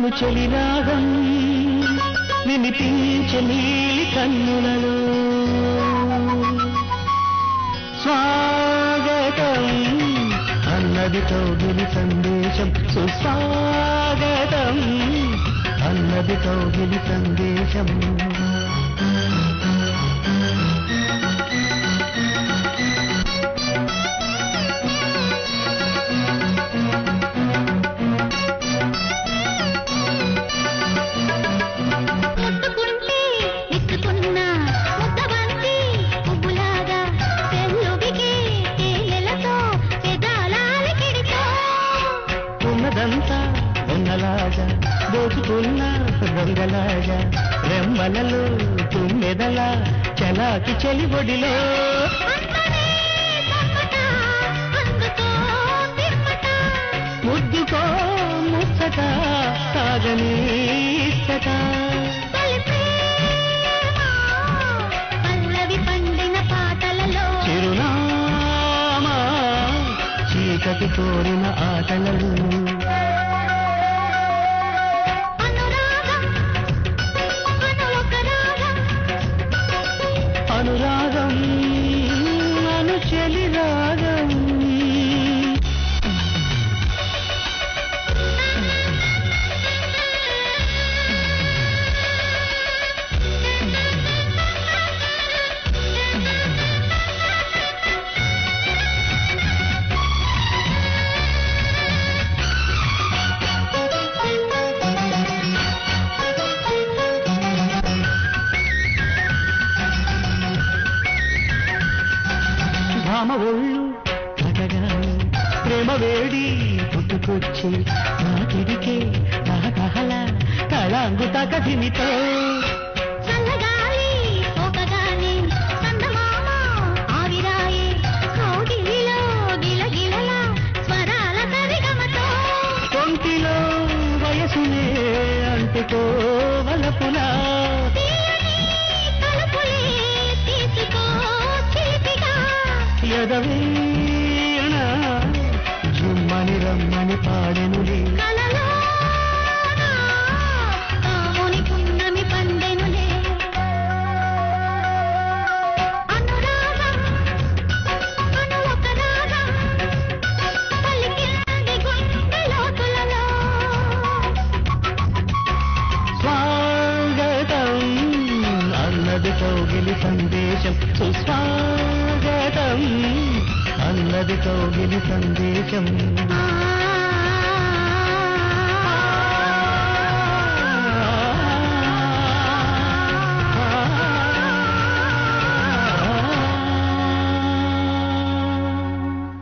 అను చెలిరాగం వినిపించే నీలి కన్నులలో స్వాగతం అన్నది కౌగిలి సందేశం సుస్వాగతం అన్నది కౌగిలి సందేశం ముట్టుకుంటే ఇచ్చుకున్న ముద్దబంతి పువ్వులాగా తెల్లుబికే తేనెలతో పెదాలాలికిడితో ఉన్నదంతా దొంగలాగా దోచుకున్న దొంగలాగా రెమ్మలలో తుమ్మెదలా చలాకి చెలిబొడిలో అందరే కమ్మట అందుకో తిమ్మట ముద్దుకో ముచ్చట తాగని ఇచ్చట తొలి ప్రేమ పల్లవి పండిన పాటలలో చిరునామా చీకటి కోరిన ఆటలలో అనురాగం అనులొక రాగం అనురాగం అను చెలి రాగం భామ ఒళ్ళు కటగాని ప్రేమ వేడి పుట్టుకొచ్చి నాకిడికే కహకహల కళాంగు తకదిమితో చల్లగాలి పోకగానే చందమామ ఆవిరాయే కౌగిలిలో గిలగిలల స్వరాల సరిగమతో కొంటిలో వయసునే అంటుకోవలపులా తీయని తలుపులే తీసుకో చిలిపిగా ఎదవీణ జుమ్మని రమ్మని పాడెనులే కలలోన కాముని పున్నమి పండెనులే అనురాగం అను ఒక రాగం పలికింది గుండె లోతులలో స్వాగతం అన్నది కౌగిలి సందేశం సుస్వాగతం అన్నది కౌగిలి సందేశం ఆ